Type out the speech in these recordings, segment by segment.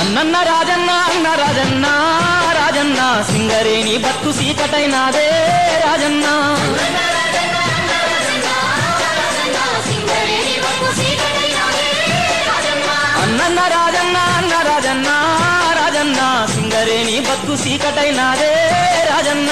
అన్నన్న రాజన్న అన్న రాజన్న రాజన్న సింగరేణి బతుకు సీకటైనాదే రాజన్న అన్నన్న రాజన్న అన్న రాజన్న రాజన్న సింగరేణి బతుకు సీకటైనాదే రాజన్న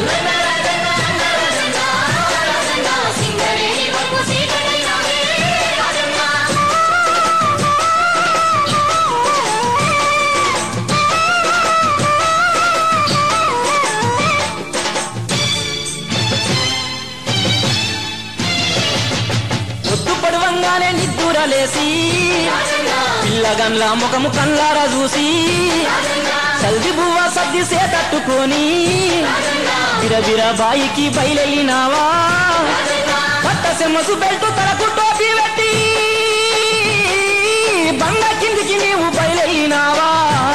పొద్దు పడవంగానే నిద్దురలేసి పిల్లగన్ల ముఖము కల్లారా చూసి సల్ది బువ్వ సర్ది సేతట్టుకొని బిరబిర బాయికి బయలెళ్ళినావా పట్ట సెమ్మసు బెల్ట్ తలకు టోపీ పెట్టి బండ కిందికి నీవు బయలెళ్ళినావా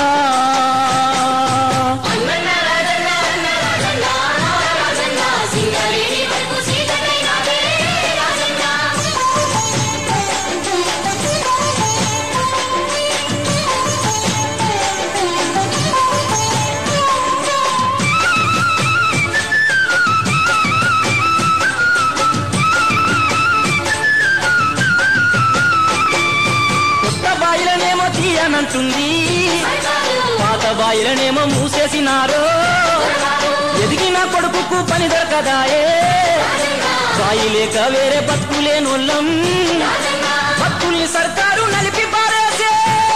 కొత్త బాయిలనేమో తీయనంటుంది పాత బాయిలనేమో మూసేసినారు ఎదిగిన కొడుకుకు పని దొరకదాయే బాయి లేక వేరే బతుకులేనోళ్ళం బతుకుల్ని సర్కారు నలిపి పారేసే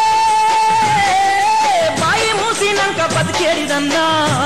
బాయి మూసినాక బతికేడిదన్నా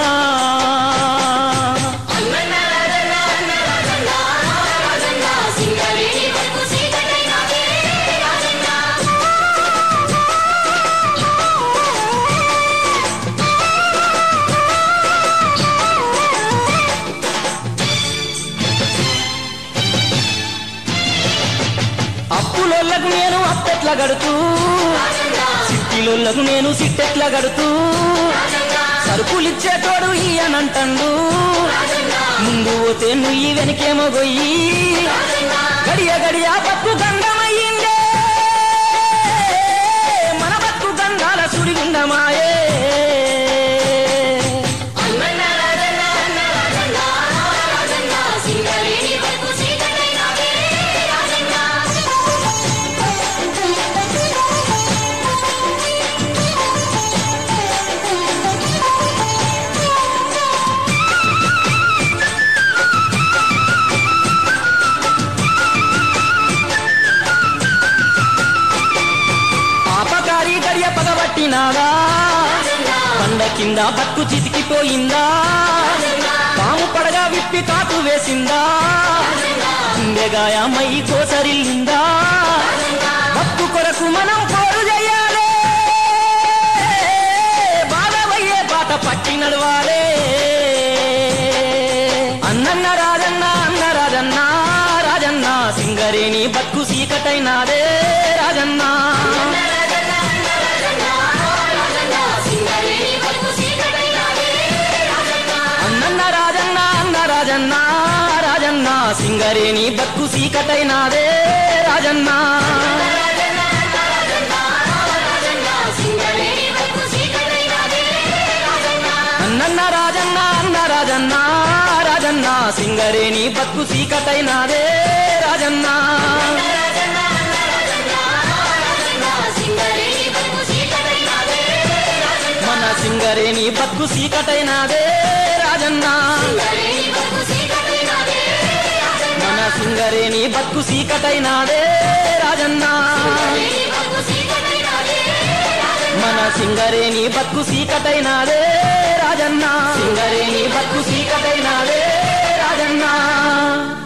అప్పులోళ్ళకు నేను అప్పెట్ల గడుతూ సిట్టిలోళ్ళకు నేను సిట్టెట్ల గడుతూ సరుకులిచ్చేటోడు ఈయనంటండు ముందు పోతే నుయ్యి వెనకేమో గొయ్యి గడియ గడియ బతుకు గంగమయ్యిందే మన బతుకు గంగాల సుడిగుండమాయే పాపకారి గడియ పగబట్టినాదా పండ కింద బతుకు చితికిపోయిందా పాము పడగా విప్పి కాటు వేసిందా గుండెగాయమై కోసరిల్లిందా బతుకు కొరకు మనం పోరు చేయాలి బాధవయ్యే బాట పట్టి నడవాలే అన్నన్న రాజన్న అన్న రాజన్న రాజన్న సింగరేణి బతుకు సీకటైనాదే రాజన్న అన్నన్న రాజన్న అన్న రాజన్న రాజన్న సింగరేణి బతుకు సీకటైనాదే రాజన్న అన్నన్న రాజన్న అన్న రాజన్న రాజన్న సింగరేణి బతుకు సీకటైనాదే రాజన్న మన సింగరేణి బతుకు సీకటైనాదే రాజన్న మన సింగరేణి బతుకు సీకటైనాదే రాజన్న మన సింగరేణి బతుకు సీకటైనాదే రాజన్న సింగరేణి బతుకు సీకటైనాదే రాజన్న